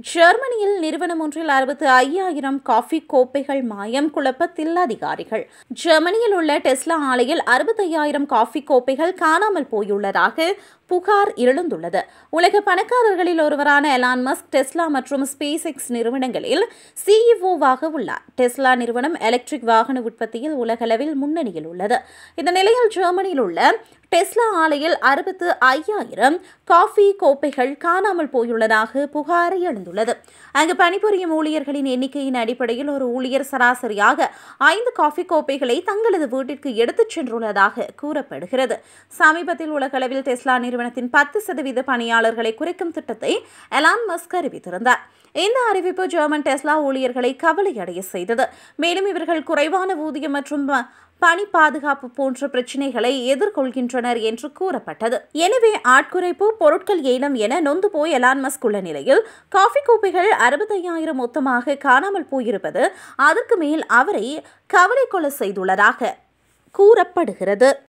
ஜெர்மனியில் நிறுவனம் ஒன்றில் அறுபத்து ஐயாயிரம் காஃபி கோப்பைகள் மாயம் குழப்பத்தில் அதிகாரிகள் ஜெர்மனியில் உள்ள டெஸ்லா ஆலையில் அறுபத்தையாயிரம் காஃபி கோப்பைகள் காணாமல் போயுள்ளதாக புகார் எழுந்துள்ளது உலக பணக்காரர்களில் ஒருவரான எலான் மஸ்க் டெஸ்லா மற்றும் ஸ்பேஸ் எக்ஸ் நிறுவனங்களில் சிஇஓவாக உள்ளார் டெஸ்லா நிறுவனம் எலக்ட்ரிக் வாகன உற்பத்தியில் உலகளவில் முன்னணியில் உள்ளது இந்த நிலையில் ஜெர்மனியில் உள்ள டெஸ்லா ஆலையில் அறுபத்து ஐயாயிரம் காஃபி கோப்பைகள் காணாமல் போயுள்ளதாக புகார் எழுந்துள்ளது அங்கு பணிபுரியும் ஊழியர்களின் எண்ணிக்கையின் அடிப்படையில் ஒரு ஊழியர் சராசரியாக ஐந்து காஃபி கோப்பைகளை தங்களது வீட்டிற்கு எடுத்துச் சென்றுள்ளதாக கூறப்படுகிறது சமீபத்தில் உலகளவில் டெஸ்லா நிறுவனத்தின் பத்து சதவீத பணியாளர்களை குறைக்கும் திட்டத்தை எலான் மஸ்க் அறிவித்திருந்தார் இந்த அறிவிப்பு ஜெர்மன் டெஸ்லா ஊழியர்களை கவலையடைய செய்தது மேலும் இவர்கள் குறைவான ஊதியம் மற்றும் பணி பாதுகாப்பு போன்ற பிரச்சினைகளை எதிர்கொள்கின்றனர் என்று கூறப்பட்டது எனவே ஆட்குறைப்பு பொருட்கள் ஏலம் என நொந்து போய் எலான் மஸ்க் உள்ள நிலையில் காஃபி கோப்பைகள் அறுபத்தையாயிரம் மொத்தமாக காணாமல் போயிருப்பது அதற்கு மேல் அவரை கவலை கொள்ள செய்துள்ளதாக கூறப்படுகிறது